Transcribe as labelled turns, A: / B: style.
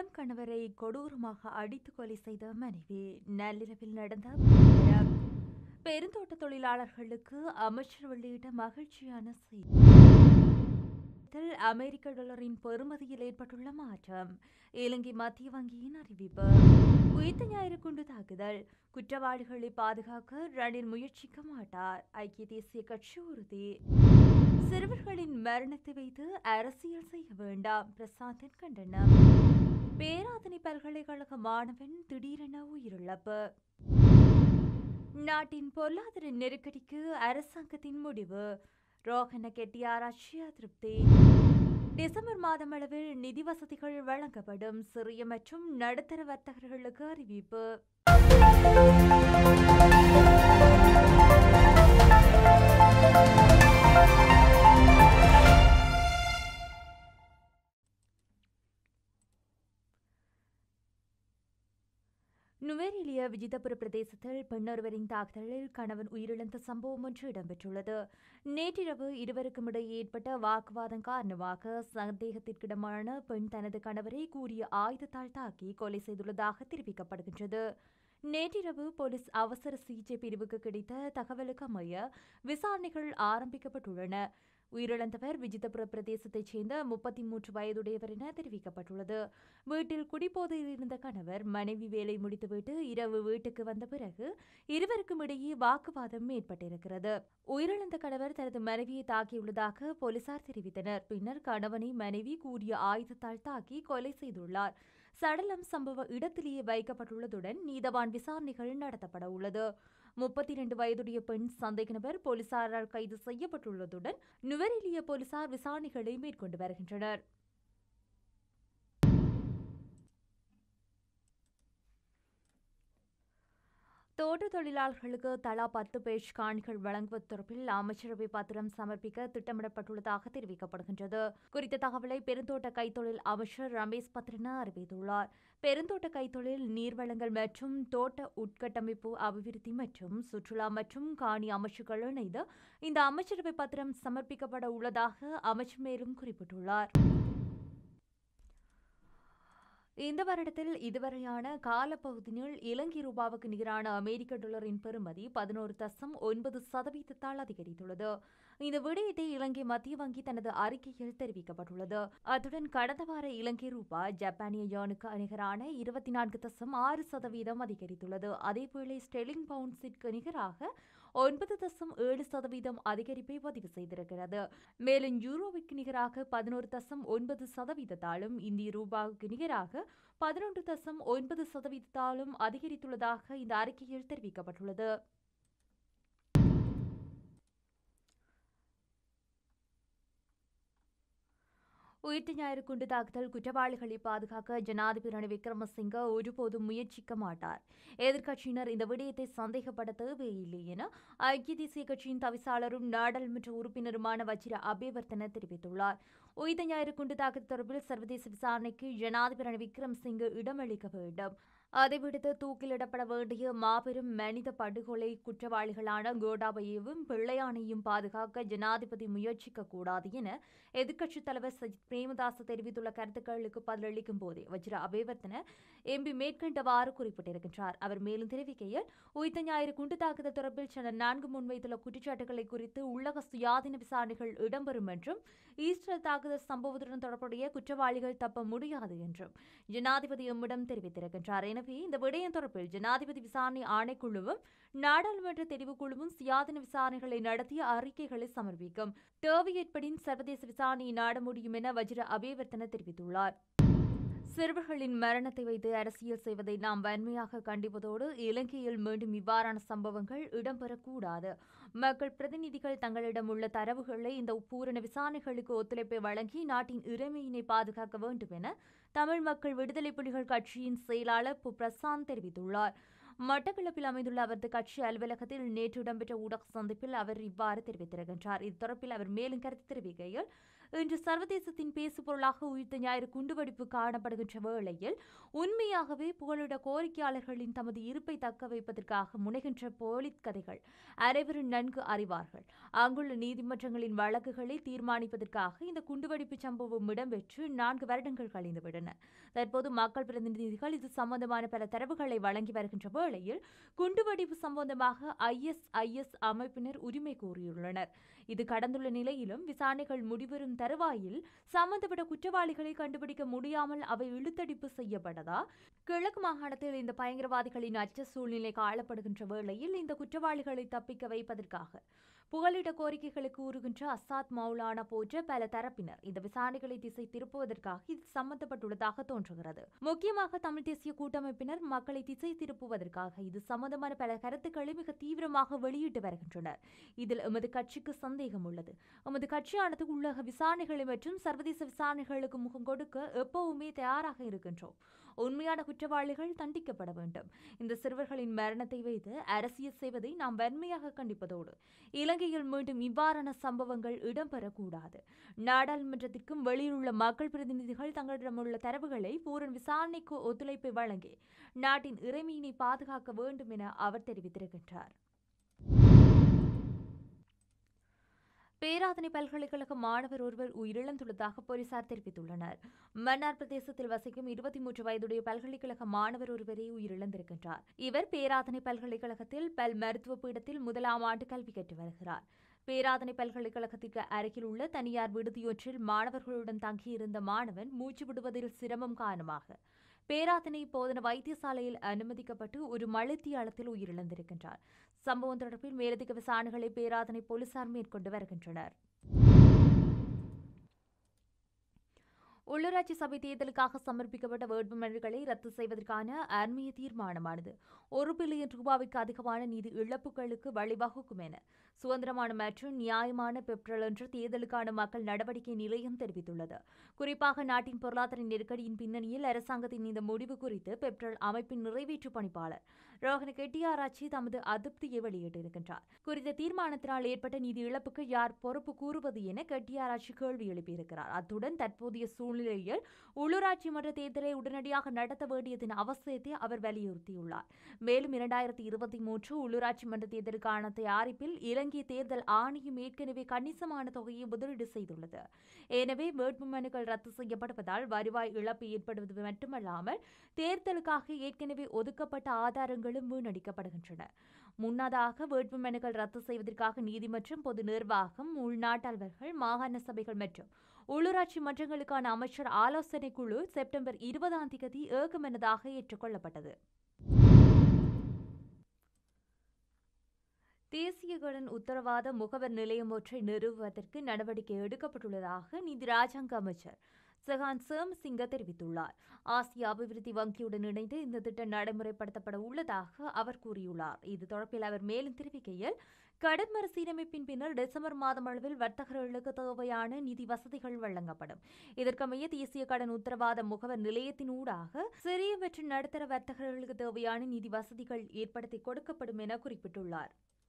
A: இளம் கணவரை கொடூரமாக அடித்து கொலை செய்த மனைவி நள்ளிரவில் நடந்த விபரம். பெருந்தோட்ட தொழிலாளர்களுக்கு அமைச்சர் வெளியிட்ட மகிழ்ச்சியான செய்தி இதில் அமெரிக்க டாலரின் பெறுமதியில் ஏற்பட்டுள்ள மாற்றம் இலங்கை மத்திய வங்கியின் அறிவிப்பு உயிர்த்த ஞாயிறு குண்டு தாக்குதல் குற்றவாளிகளை பாதுகாக்க ரணில் முயற்சிக்க மாட்டார் ஐக்கிய தேசிய கட்சி உறுதி சிறுவர்களின் மரணத்தை வைத்து அரசியல் செய்ய வேண்டாம் பிரசாந்தின் கண்டனம் பேராதனை பல்கலைக்கழக மாணவன் திடீரென உயிரிழப்பு நாட்டின் பொருளாதார நெருக்கடிக்கு அரசாங்கத்தின் முடிவு ரோஹன கெட்டியாராட்சி அதிருப்தி டிசம்பர் மாதம் அளவில் நிதி வசதிகள் வழங்கப்படும் சிறிய மற்றும் நடுத்தர வர்த்தகர்களுக்கு அறிவிப்பு நுவேரிலிய விஜிதபுர பிரதேசத்தில் பெண்ணொருவரின் தாக்குதலில் கணவன் உயிரிழந்த சம்பவம் ஒன்று இடம்பெற்றுள்ளது நேற்றிரவு இருவருக்கும் இடையே ஏற்பட்ட வாக்குவாதம் காரணமாக சந்தேகத்திற்கிடமான பெண் தனது கணவரை கூறிய ஆயுதத்தால் தாக்கி கொலை செய்துள்ளதாக தெரிவிக்கப்படுகின்றது நேற்றிரவு போலீஸ் அவசர சிகிச்சை பிரிவுக்கு கிடைத்த தகவலுக்கு அமைய விசாரணைகள் ஆரம்பிக்கப்பட்டுள்ளன உயிரிழந்தவர் விஜிதபுர பிரதேசத்தைச் சேர்ந்த முப்பத்தி மூன்று வயதுடையவர் என தெரிவிக்கப்பட்டுள்ளது வீட்டில் குடிபோதையில் இருந்த கணவர் மனைவி வேலை முடித்துவிட்டு இரவு வீட்டுக்கு வந்த பிறகு இருவருக்கும் இடையே வாக்குவாதம் ஏற்பட்டிருக்கிறது உயிரிழந்த கணவர் தனது மனைவியை தாக்கியுள்ளதாக போலீசார் தெரிவித்தனர் பின்னர் கணவனை மனைவி கூறிய ஆயுதத்தால் தாக்கி கொலை செய்துள்ளார் சடலம் சம்பவ இடத்திலேயே வைக்கப்பட்டுள்ளதுடன் நீதவான் விசாரணைகள் நடத்தப்பட உள்ளது முப்பத்தி இரண்டு வயதுடைய பெண் சந்தேக நபர் போலீசாரால் கைது செய்யப்பட்டுள்ளதுடன் நுவரெலிய போலீசார் விசாரணைகளை மேற்கொண்டு வருகின்றனர் தோட்ட தொழிலாளர்களுக்கு தலா பத்து பேஜ் காணிகள் வழங்குவது தொடர்பில் அமைச்சரவை பத்திரம் சமர்ப்பிக்க திட்டமிடப்பட்டுள்ளதாக தெரிவிக்கப்படுகின்றது குறித்த தகவலை பெருந்தோட்ட கைத்தொழில் அமைச்சர் ரமேஷ் பத்ரனா அறிவித்துள்ளார் பெருந்தோட்ட கைத்தொழில் நீர்வளங்கள் மற்றும் தோட்ட உட்கட்டமைப்பு அபிவிருத்தி மற்றும் சுற்றுலா மற்றும் காணி அமைச்சுகள் இணைந்து இந்த அமைச்சரவை பத்திரம் சமர்ப்பிக்கப்பட உள்ளதாக அமைச்சர் மேலும் குறிப்பிட்டுள்ளார் இந்த வருடத்தில் இதுவரையான காலப்பகுதியில் இலங்கை ரூபாவுக்கு நிகரான அமெரிக்க டாலரின் பெறுமதி பதினோரு தசம் ஒன்பது சதவீதத்தால் அதிகரித்துள்ளது இந்த விடயத்தை இலங்கை மத்திய வங்கி தனது அறிக்கையில் தெரிவிக்கப்பட்டுள்ளது அத்துடன் கடந்த வார இலங்கை ரூபாய் ஜப்பானிய யானுக்கு நிகரான இருபத்தி நான்கு தசம் ஆறு சதவீதம் அதிகரித்துள்ளது அதேவேளை ஸ்டெர்லிங் பவுண்ட்ஸிற்கு நிகராக ஒன்பது தசம் ஏழு சதவீதம் அதிகரிப்பை பதிவு செய்திருக்கிறது மேலும் யூரோவுக்கு நிகராக பதினோரு தசம் ஒன்பது சதவீதத்தாலும் இந்திய ரூபாவுக்கு நிகராக பதினொன்று தசம் ஒன்பது சதவீதத்தாலும் அதிகரித்துள்ளதாக இந்த அறிக்கையில் தெரிவிக்கப்பட்டுள்ளது உயிர்த்த ஞாயிறு குண்டு தாக்குதல் குற்றவாளிகளை பாதுகாக்க ஜனாதிபதி ரணில் விக்ரமசிங்க ஒருபோதும் முயற்சிக்க மாட்டார் எதிர்க்கட்சியினர் இந்த விடயத்தை சந்தேகப்பட தேவையில்லை என ஐக்கிய தேசிய கட்சியின் தவிசாளரும் நாடாளுமன்ற உறுப்பினருமான வஜிர அபேவர்த்தன தெரிவித்துள்ளார் உயிர்த்த ஞாயிறு குண்டு தாக்குதல் தொடர்பில் சர்வதேச விசாரணைக்கு ஜனாதிபதி ரணில் விக்ரமசிங்க இடமளிக்க வேண்டும் அதைவிடுத்து தூக்கிலிடப்பட வேண்டிய மாபெரும் மனித படுகொலை குற்றவாளிகளான கோடாபையவும் பிள்ளையானையும் பாதுகாக்க ஜனாதிபதி முயற்சிக்க கூடாது என எதிர்க்கட்சித் தலைவர் சஜித் பிரேமதாச தெரிவித்துள்ள கருத்துக்களுக்கு பதிலளிக்கும் போதே வஜ்ர அபேவர்த்தன எம்பி மேற்கண்டவாறு குறிப்பிட்டிருக்கின்றார் அவர் மேலும் தெரிவிக்கையில் உயிர்த்த ஞாயிறு குண்டு தாக்குதல் தொடர்பில் சென்னை நான்கு முன்வைத்துள்ள குற்றச்சாட்டுகளை குறித்து உள்ளக சுயாதீன விசாரணைகள் இடம்பெறும் என்றும் ஈஸ்டர் தாக்குதல் சம்பவத்துடன் தொடர்புடைய குற்றவாளிகள் தப்ப முடியாது என்றும் ஜனாதிபதி எம்மிடம் தெரிவித்திருக்கின்றார் எனவே இந்த விடயம் தொடர்பில் ஜனாதிபதி விசாரணை ஆணைக்குழுவும் நாடாளுமன்ற தெரிவுக்குழுவும் சுயாதீன விசாரணைகளை நடத்திய அறிக்கைகளை சமர்ப்பிக்கும் தேவை ஏற்படின் சர்வதேச விசாரணையை நாட முடியும் என வஜ்ர அபேவர்த்தன தெரிவித்துள்ளார் சிறுவர்களின் மரணத்தை வைத்து அரசியல் செய்வதை நாம் வன்மையாக கண்டிப்பதோடு இலங்கையில் மீண்டும் இவ்வாறான சம்பவங்கள் இடம்பெறக்கூடாது மக்கள் பிரதிநிதிகள் தங்களிடம் உள்ள தரவுகளை இந்த பூரண விசாரணைகளுக்கு ஒத்துழைப்பை வழங்கி நாட்டின் இறைமையினை பாதுகாக்க வேண்டும் என தமிழ் மக்கள் விடுதலை புலிகள் கட்சியின் செயலாளர் பு பிரசாந்த் தெரிவித்துள்ளார் மட்டக்களப்பில் அமைந்துள்ள அவரது கட்சி அலுவலகத்தில் நேற்று இடம்பெற்ற ஊடக சந்திப்பில் அவர் இவ்வாறு தெரிவித்திருக்கின்றார் இது தொடர்பில் அவர் மேலும் கருத்து தெரிவிக்கையில் இன்று சர்வதேசத்தின் பேசுபொருளாக உயிர்த்த ஞாயிறு குண்டுவெடிப்பு காணப்படுகின்ற வேளையில் உண்மையாகவே புகலிட கோரிக்கையாளர்களின் தமது இருப்பை தக்க வைப்பதற்காக முனைகின்ற போலித் கதைகள் அனைவரும் நன்கு அறிவார்கள் அங்குள்ள நீதிமன்றங்களின் வழக்குகளை தீர்மானிப்பதற்காக இந்த குண்டுவெடிப்பு சம்பவம் இடம்பெற்று நான்கு வருடங்கள் கழிந்துவிட்டன தற்போது மக்கள் பிரதிநிதிகள் இது சம்பந்தமான பல தரவுகளை வழங்கி வருகின்ற வேளையில் குண்டுவெடிப்பு சம்பந்தமாக ஐஎஸ்ஐஎஸ் அமைப்பினர் உரிமை கோரியுள்ளனர் இது கடந்துள்ள நிலையிலும் விசாரணைகள் முடிவரும் தருவாயில் சம்பந்தப்பட்ட குற்றவாளிகளை கண்டுபிடிக்க முடியாமல் அவை இழுத்தடிப்பு செய்யப்பட்டதா கிழக்கு மாகாணத்தில் இந்த பயங்கரவாதிகளின் அச்ச சூழ்நிலை காணப்படுகின்ற வேளையில் இந்த குற்றவாளிகளை தப்பிக்க வைப்பதற்காக புகலிட கோரிக்கைகளுக்கு கூறுகின்ற அசாத் மௌலானா போன்ற பல தரப்பினர் இந்த விசாரணைகளை திசை திருப்புவதற்காக இது சம்பந்தப்பட்டுள்ளதாக தோன்றுகிறது முக்கியமாக தமிழ் தேசிய கூட்டமைப்பினர் மக்களை திசை திருப்புவதற்காக இது சம்பந்தமான பல கருத்துக்களை மிக தீவிரமாக வெளியிட்டு வருகின்றனர் இதில் எமது கட்சிக்கு சந்தேகம் உள்ளது எமது கட்சியானது உள்ளக விசாரணைகளை மற்றும் சர்வதேச விசாரணைகளுக்கு முகம் கொடுக்க எப்பவுமே தயாராக இருக்கின்றோம் உண்மையான குற்றவாளிகள் தண்டிக்கப்பட வேண்டும் இந்த சிறுவர்களின் மரணத்தை வைத்து அரசியல் செய்வதை நாம் வன்மையாக கண்டிப்பதோடு இலங்கையில் மீண்டும் இவ்வாறான சம்பவங்கள் இடம்பெறக்கூடாது நாடாளுமன்றத்திற்கும் வெளியில் உள்ள மக்கள் பிரதிநிதிகள் தங்களிடமுள்ள தரவுகளை பூரண விசாரணைக்கு ஒத்துழைப்பை வழங்கி நாட்டின் இறைமையினை பாதுகாக்க வேண்டும் என அவர் தெரிவித்திருக்கின்றார் பேராதனை பல்கலைக்கழக மாணவர் ஒருவர் உயிரிழந்துள்ளதாக போலீசார் தெரிவித்துள்ளனர் மன்னார் பிரதேசத்தில் வசிக்கும் இருபத்தி மூன்று வயதுடைய பல்கலைக்கழக மாணவர் ஒருவரே உயிரிழந்திருக்கின்றார் இவர் பேராதனை பல்கலைக்கழகத்தில் பல் மருத்துவ பீடத்தில் முதலாம் ஆண்டு கல்வி கற்று வருகிறார் பேராதனை பல்கலைக்கழகத்திற்கு அருகில் உள்ள தனியார் விடுதியொன்றில் மாணவர்களுடன் தங்கியிருந்த மாணவன் மூச்சு விடுவதில் சிரமம் காரணமாக பேராதனை போதன வைத்தியசாலையில் அனுமதிக்கப்பட்டு ஒரு மழுத்தியாளத்தில் உயிரிழந்திருக்கின்றார் சம்பவம் தொடர்பில் மேலதிக விசாரணைகளை பேராதனை போலீசார் மேற்கொண்டு வருகின்றனர் உள்ளூராட்சி சபை தேர்தலுக்காக சமர்ப்பிக்கப்பட்ட வேட்புமனுக்களை ரத்து செய்வதற்கான அண்மைய தீர்மானமானது ஒரு பில்லியன் ரூபாய்க்கு அதிகமான நிதி இழப்புகளுக்கு வழிவகுக்கும் என சுதந்திரமான மற்றும் நியாயமான பெப்ரல் என்ற தேர்தலுக்கான மக்கள் நடவடிக்கை நிலையம் தெரிவித்துள்ளது குறிப்பாக நாட்டின் பொருளாதார நெருக்கடியின் பின்னணியில் அரசாங்கத்தின் இந்த முடிவு குறித்து பெப்ரல் அமைப்பின் நிறைவேற்று பணிப்பாளர் ரோஹன கெட்டியாராச்சி தமது அதிருப்தியை வெளியிட்டிருக்கின்றார் குறித்த தீர்மானத்தினால் ஏற்பட்ட நிதி இழப்புக்கு யார் பொறுப்பு கூறுவது என கெட்டியாராச்சி கேள்வி எழுப்பியிருக்கிறார் அத்துடன் தற்போதைய சூழ்நிலையில் உள்ளூராட்சி மன்ற தேர்தலை உடனடியாக நடத்த வேண்டியதன் அவசியத்தை அவர் வலியுறுத்தியுள்ளார் மேலும் இரண்டாயிரத்தி இருபத்தி மூன்று உள்ளூராட்சி மன்ற தேர்தலுக்கான தயாரிப்பில் இலங்கை தேர்தல் ஆணையம் ஏற்கனவே கணிசமான தொகையை முதலீடு செய்துள்ளது எனவே வேட்புமனுக்கள் ரத்து செய்யப்படுவதால் வருவாய் இழப்பு ஏற்படுவது மட்டுமல்லாமல் தேர்தலுக்காக ஏற்கனவே ஒதுக்கப்பட்ட ஆதாரங்களும் வீணடிக்கப்படுகின்றன முன்னதாக வேட்புமனுக்கள் ரத்து செய்வதற்காக நீதிமன்றம் பொது நிர்வாகம் உள்நாட்டல்வர்கள் மாகாண சபைகள் மற்றும் உள்ளூராட்சி மன்றங்களுக்கான அமைச்சர் ஆலோசனை குழு செப்டம்பர் இருபதாம் தேதி ஏகமனதாக ஏற்றுக்கொள்ளப்பட்டது தேசிய கடன் உத்தரவாத முகவர் நிலையம் ஒன்றை நிறுவுவதற்கு நடவடிக்கை எடுக்கப்பட்டுள்ளதாக நீதி ராஜாங்க அமைச்சர் சகான் சேமசிங்க தெரிவித்துள்ளார் ஆசிய அபிவிருத்தி வங்கியுடன் இணைந்து இந்த திட்டம் நடைமுறைப்படுத்தப்பட உள்ளதாக அவர் கூறியுள்ளார் இது தொடர்பில் அவர் மேலும் தெரிவிக்கையில் கடன் மறுசீரமைப்பின் பின்னர் டிசம்பர் மாதம் அளவில் வர்த்தகர்களுக்கு தேவையான நிதி வசதிகள் வழங்கப்படும் இதற்கமைய தேசிய கடன் உத்தரவாத முகவர் நிலையத்தின் ஊடாக சிறிய மற்றும் நடுத்தர வர்த்தகர்களுக்கு தேவையான நிதி வசதிகள் ஏற்படுத்தி கொடுக்கப்படும் என குறிப்பிட்டுள்ளார்